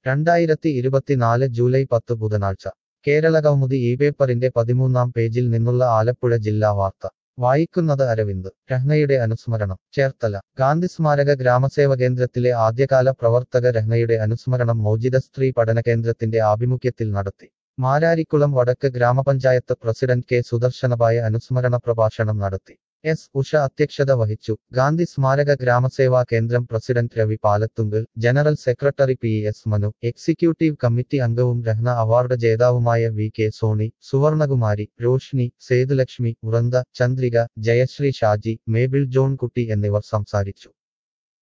രണ്ടായിരത്തി ഇരുപത്തിനാല് ജൂലൈ പത്ത് ബുധനാഴ്ച കേരള കൗമുദി ഈ പേപ്പറിന്റെ പതിമൂന്നാം പേജിൽ നിന്നുള്ള ആലപ്പുഴ ജില്ലാ വാർത്ത വായിക്കുന്നത് അരവിന്ദ് രഹ്നയുടെ അനുസ്മരണം ചേർത്തല ഗാന്ധി സ്മാരക ഗ്രാമസേവ കേന്ദ്രത്തിലെ ആദ്യകാല പ്രവർത്തക രഹ്നയുടെ അനുസ്മരണം മോചിത സ്ത്രീ പഠന കേന്ദ്രത്തിന്റെ ആഭിമുഖ്യത്തിൽ നടത്തി മാരാരിക്കുളം വടക്ക് ഗ്രാമപഞ്ചായത്ത് പ്രസിഡന്റ് കെ സുദർശനബായ അനുസ്മരണ പ്രഭാഷണം നടത്തി എസ് ഉഷ അധ്യക്ഷത വഹിച്ചു ഗാന്ധി സ്മാരക ഗ്രാമസേവാ കേന്ദ്രം president Ravi Palathunkal general secretary P S Manu executive committee അംഗവും രഹ്ന അവാർഡ് ജേതാവുമായ വി കെ സോണി സുവർണകുമാരി റോഷ്നി സേതുലക്ഷ്മി വൃന്ദ ചന്ദ്രിക ജയശ്രീ ഷാജി മേബിൾ ജോൺ കുട്ടി എന്നിവർ സംസാരിച്ചു